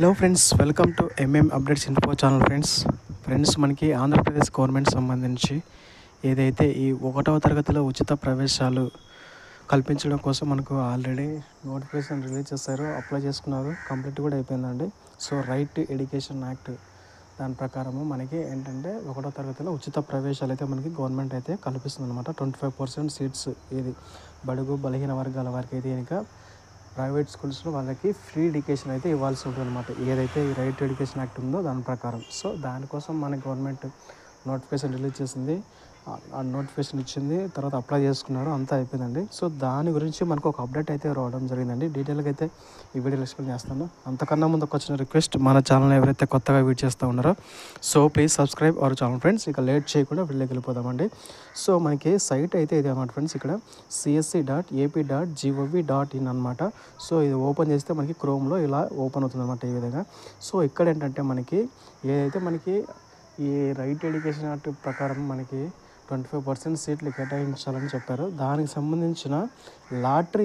hello friends welcome to MM updates info channel friends friends మనకి Andhra Pradesh government సంబంధించి ఏదైతే ఈ ఒకటవ తరగతిలో ఉచిత ప్రవేశాలు కల్పించడం కోసం మనకు ఆల్రెడీ నోటిఫికేషన్ రిలీజ్ చేశారు అప్లై చేసుకున్నారు కంప్లీట్ కూడా అయిపోయిందండి so right to education act దాని ప్రకారము మనకి ఏంటంటే ఒకటో తరగతిలో ఉచిత ప్రవేశాలు అయితే మనకి గవర్నమెంట్ అయితే కల్పిస్తుంది అనమాట ట్వంటీ ఫైవ్ పర్సెంట్ సీట్స్ ఇది బడుగు బలహీన వర్గాల వారికి అయితే కనుక ప్రైవేట్ స్కూల్స్లో వాళ్ళకి ఫ్రీ ఎడ్యుకేషన్ అయితే ఇవ్వాల్సి ఉంటుంది అనమాట ఏదైతే ఈ రైట్ ఎడ్యుకేషన్ యాక్ట్ ఉందో దాని ప్రకారం సో దానికోసం మన గవర్నమెంట్ నోటిఫికేషన్ రిలీజ్ చేసింది ఆ- ఆ నోటిఫికేషన్ ఇచ్చింది తర్వాత అప్లై చేసుకున్నారు అంతా అయిపోయిందండి సో దాని గురించి మనకు ఒక అప్డేట్ అయితే రావడం జరిగిందండి డీటెయిల్గా అయితే ఈ వీడియోలో ఎక్స్ప్లెయిన్ చేస్తాను అంతకన్నా ముందు ఒక వచ్చిన రిక్వెస్ట్ మన ఛానల్ ఎవరైతే కొత్తగా వీడ్ చేస్తూ ఉన్నారో so please subscribe our channel friends ఇక లేట్ చేయకుండా వీడియోకి వెళ్ళిపోదామండి సో మనకి సైట్ అయితే ఇది అనమాట ఫ్రెండ్స్ ఇక్కడ CSC dot AP dot GOV dot in అనమాట సో ఇది ఓపెన్ చేస్తే మనకి క్రోమ్లో ఇలా ఓపెన్ అవుతుంది అనమాట ఈ విధంగా సో ఇక్కడ ఏంటంటే మనకి ఏదైతే మనకి ఈ రైట్ ఎడ్యుకేషన్ యాక్ట్ ప్రకారం మనకి ట్వంటీ ఫైవ్ పర్సెంట్ సీట్లు కేటాయించాలని చెప్పారు దానికి సంబంధించిన లాటరీ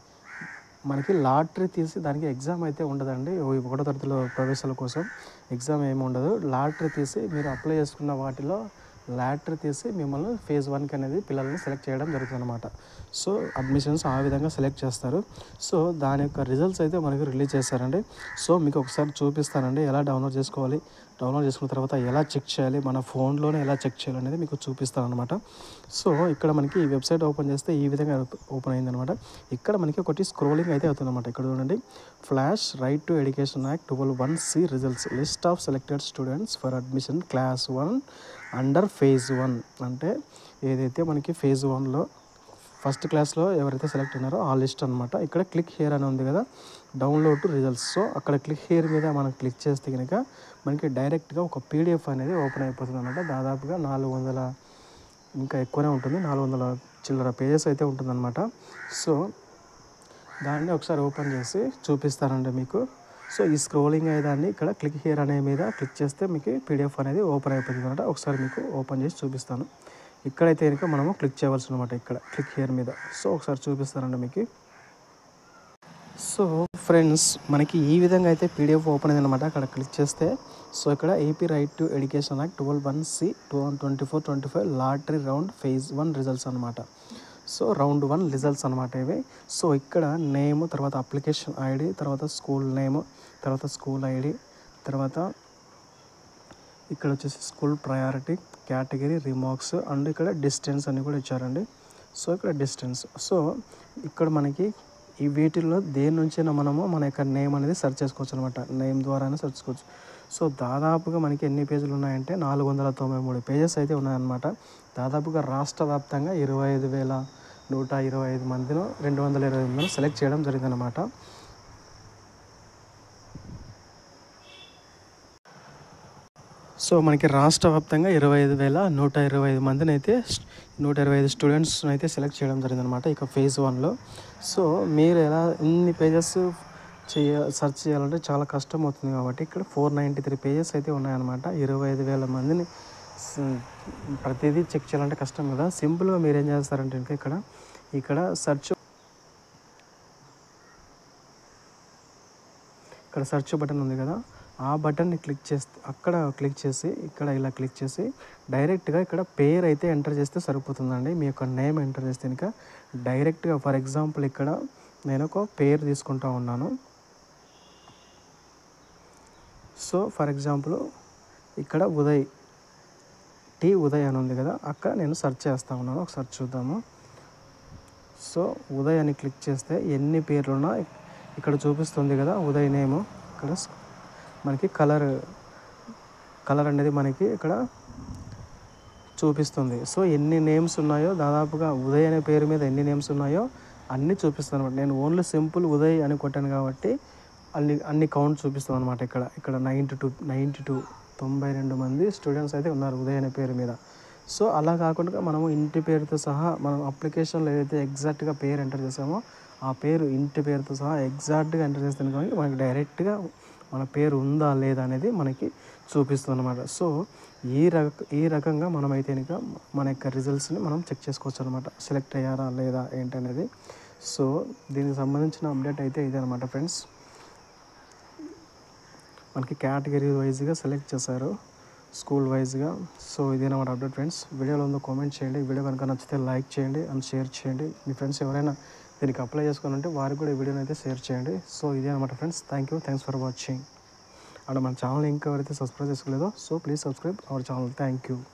మనకి లాటరీ తీసి దానికి ఎగ్జామ్ అయితే ఉండదండి ఓ ఒకటో తరగతిలో ప్రవేశాల కోసం ఎగ్జామ్ ఏమి ఉండదు లాటరీ తీసి మీరు అప్లై చేసుకున్న వాటిలో లాటరీ తీసి మిమ్మల్ని ఫేజ్ వన్కి అనేది పిల్లల్ని సెలెక్ట్ చేయడం జరుగుతుంది అనమాట సో అడ్మిషన్స్ ఆ విధంగా సెలెక్ట్ చేస్తారు సో దాని యొక్క రిజల్ట్స్ అయితే మనకి రిలీజ్ చేస్తారండి సో మీకు ఒకసారి చూపిస్తానండి ఎలా డౌన్లోడ్ చేసుకోవాలి డౌన్లోడ్ చేసుకున్న తర్వాత ఎలా చెక్ చేయాలి మన ఫోన్లోనే ఎలా చెక్ చేయాలి అనేది మీకు చూపిస్తాను అనమాట సో ఇక్కడ మనకి ఈ వెబ్సైట్ ఓపెన్ చేస్తే ఈ విధంగా ఓపెన్ అయిందనమాట ఇక్కడ మనకి ఒకటి స్క్రోలింగ్ అయితే అవుతుంది అనమాట ఇక్కడ చూడండి flash right to education act twelve one C results list of selected students for admission class one under phase one అంటే ఏదైతే మనకి ఫేజ్ వన్లో ఫస్ట్ క్లాస్లో ఎవరైతే సెలెక్ట్ అయినారో ఆ లిస్ట్ అనమాట ఇక్కడ క్లిక్ హియర్ అని ఉంది కదా డౌన్లోడ్ టు రిజల్ట్స్ సో అక్కడ క్లిక్ హియర్ మీద మనం క్లిక్ చేస్తే కనుక మనకి డైరెక్ట్గా ఒక పీడిఎఫ్ అనేది ఓపెన్ అయిపోతుంది అనమాట దాదాపుగా నాలుగు వందల ఇంకా ఎక్కువనే ఉంటుంది నాలుగు వందల చిల్లర పేజెస్ అయితే ఉంటుందన్నమాట సో దాన్ని ఒకసారి ఓపెన్ చేసి చూపిస్తానండి మీకు సో ఈ స్క్రోలింగ్ అయ్యేదాన్ని ఇక్కడ క్లిక్ హియర్ అనే మీద క్లిక్ చేస్తే మీకు పీడిఎఫ్ అనేది ఓపెన్ అయిపోతుంది అనమాట ఒకసారి మీకు ఓపెన్ చేసి చూపిస్తాను ఇక్కడైతే కనుక మనము క్లిక్ చేయవలసి అనమాట ఇక్కడ క్లిక్ హియర్ మీద సో ఒకసారి చూపిస్తానండి మీకు సో ఫ్రెండ్స్ మనకి ఈ విధంగా అయితే పీడిఎఫ్ ఓపెన్ అయింది అనమాట అక్కడ క్లిక్ చేస్తే సో ఇక్కడ AP right to education act twelve one C two twenty four twenty five lottery round phase one results అనమాట సో రౌండ్ వన్ రిజల్ట్స్ అనమాట ఇవి సో ఇక్కడ నేమ్ తర్వాత అప్లికేషన్ ఐడి తర్వాత స్కూల్ నేమ్ తర్వాత స్కూల్ ఐడి తర్వాత ఇక్కడ వచ్చేసి school priority category remarks and ఇక్కడ డిస్టెన్స్ అని కూడా ఇచ్చారండి సో ఇక్కడ డిస్టెన్స్ సో ఇక్కడ మనకి ఈ వీటిల్లో దేని నుంచైనా మనము మన యొక్క నేమ్ అనేది సెర్చ్ చేసుకోవచ్చు అనమాట నేమ్ ద్వారానే సెర్చ్ చేసుకోవచ్చు సో దాదాపుగా మనకి ఎన్ని పేజీలు ఉన్నాయంటే నాలుగు వందల తొంభై మూడు పేజెస్ అయితే ఉన్నాయన్నమాట దాదాపుగా రాష్ట్ర వ్యాప్తంగా ఇరవై ఐదు వేల నూట ఇరవై ఐదు మందిలో రెండు వందల ఇరవై మందిని సెలెక్ట్ చేయడం జరిగిందనమాట సో మనకి రాష్ట్ర వ్యాప్తంగా ఇరవై ఐదు వేల నూట ఇరవై ఐదు మందిని అయితే స్ట్- నూట ఇరవై ఐదు స్టూడెంట్స్ని అయితే సెలెక్ట్ చేయడం జరిగిందనమాట ఇక ఫేజ్ వన్లో సో మీరు ఎలా ఇన్ని పేజెస్ చేయ సెర్చ్ చేయాలంటే చాలా కష్టం అవుతుంది కాబట్టి ఇక్కడ ఫోర్ నైంటీ త్రీ పేజెస్ అయితే ఉన్నాయన్నమాట ఇరవై ఐదు వేల మందిని స- ప్రతిదీ చెక్ చేయాలంటే కష్టం కదా సింపుల్గా మీరు ఏం చేస్తారంటే ఇంకా ఇక్కడ ఇక్కడ సెర్చ్ ఇక్కడ సెర్చ్ బటన్ ఉంది కదా ఆ బటన్ని క్లిక్ చేస్తే అక్కడ క్లిక్ చేసి ఇక్కడ ఇలా క్లిక్ చేసి డైరెక్ట్గా ఇక్కడ పేరు అయితే ఎంటర్ చేస్తే సరిపోతుందండి మీ యొక్క నేమ్ ఎంటర్ చేస్తే ఇంకా డైరెక్ట్గా ఫర్ ఎగ్జాంపుల్ ఇక్కడ నేను ఒక పేరు తీసుకుంటా ఉన్నాను సో ఫర్ ఎగ్జాంపుల్ ఇక్కడ ఉదయ్ టీ ఉదయ్ అని ఉంది కదా అక్కడ నేను సెర్చ్ చేస్తా ఉన్నాను ఒకసారి చూద్దాము సో ఉదయ్ అని క్లిక్ చేస్తే ఎన్ని పేర్లున్నా ఇక్కడ చూపిస్తుంది కదా ఉదయ్ నేమ్ ఇక్కడ స్- మనకి కలర్ కలర్ అనేది మనకి ఇక్కడ చూపిస్తుంది సో ఎన్ని నేమ్స్ ఉన్నాయో దాదాపుగా ఉదయ్ అనే పేరు మీద ఎన్ని నేమ్స్ ఉన్నాయో అన్నీ చూపిస్తాను అనమాట నేను ఓన్లీ సింపుల్ ఉదయ్ అని కొట్టాను కాబట్టి అన్ని అన్ని కౌంట్ చూపిస్తాను అనమాట ఇక్కడ ఇక్కడ నైంటీ టూ నైంటీ టూ తొంభై రెండు మంది స్టూడెంట్స్ అయితే ఉన్నారు ఉదయ్ అనే పేరు మీద సో అలా కాకుండా మనము ఇంటి పేరుతో సహా మనం అప్లికేషన్లో ఏదైతే ఎగ్జాక్ట్గా పేరు ఎంటర్ చేసామో ఆ పేరు ఇంటి పేరుతో సహా ఎగ్జాక్ట్గా ఎంటర్ చేస్తాను కానీ మనకి డైరెక్ట్గా మన పేరు ఉందా లేదా అనేది మనకి చూపిస్తుంది అనమాట సో ఈ రక ఈ రకంగా మనమైతే కనుక మన యొక్క రిజల్ట్స్ని మనం చెక్ చేసుకోవచ్చు అనమాట సెలెక్ట్ అయ్యారా లేదా ఏంటనేది సో దీనికి సంబంధించిన అప్డేట్ అయితే ఇదే అనమాట ఫ్రెండ్స్ మనకి కేటగిరీ వైజ్గా సెలెక్ట్ చేశారు స్కూల్ వైజ్గా సో ఇదేనమాట అప్డేట్ ఫ్రెండ్స్ వీడియోలో ఉందో కామెంట్ చేయండి వీడియో కనుక నచ్చితే లైక్ చేయండి అండ్ షేర్ చేయండి మీ ఫ్రెండ్స్ ఎవరైనా దీనికి అప్లై చేసుకుని ఉంటే వారికి కూడా ఈ వీడియోని అయితే షేర్ చేయండి సో ఇదే అనమాట friends thank you thanks for watching and మన ఛానల్ ఇంకా ఎవరైతే సబ్స్క్రైబ్ చేసుకోలేదో so please subscribe our channel thank you